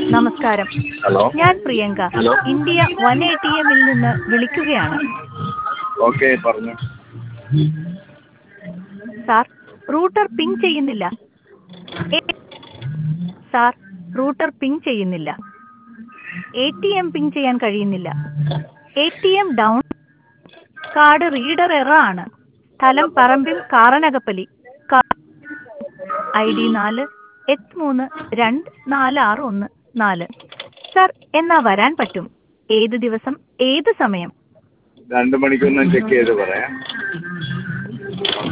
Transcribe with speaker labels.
Speaker 1: നമസ്കാരം
Speaker 2: ഹലോ
Speaker 1: ഞാൻ Priyanka
Speaker 2: hello.
Speaker 1: India one A T എമ്മിൽ നിന്ന് വിളിക്കുകയാണ്
Speaker 2: ഓക്കെ പറഞ്ഞു
Speaker 1: സാർ റൂട്ടർ പിങ് ചെയ്യുന്നില്ല എ- സാർ റൂട്ടർ പിങ് ചെയ്യുന്നില്ല എ ടി എം പിങ് ചെയ്യാൻ കഴിയുന്നില്ല A T M down card reader error ആണ് സ്ഥലം പറമ്പിൽ കാറനകപ്പലി ഐ ഡി നാല് എട്ട് മൂന്ന് രണ്ട് നാല് ആറ് ഒന്ന് നാല് സാർ എന്നാ വരാൻ പറ്റും ഏത് ദിവസം ഏത് സമയം
Speaker 2: രണ്ട് മണിക്കൊന്നും ചെക്ക് ചെയ്ത് പറയാം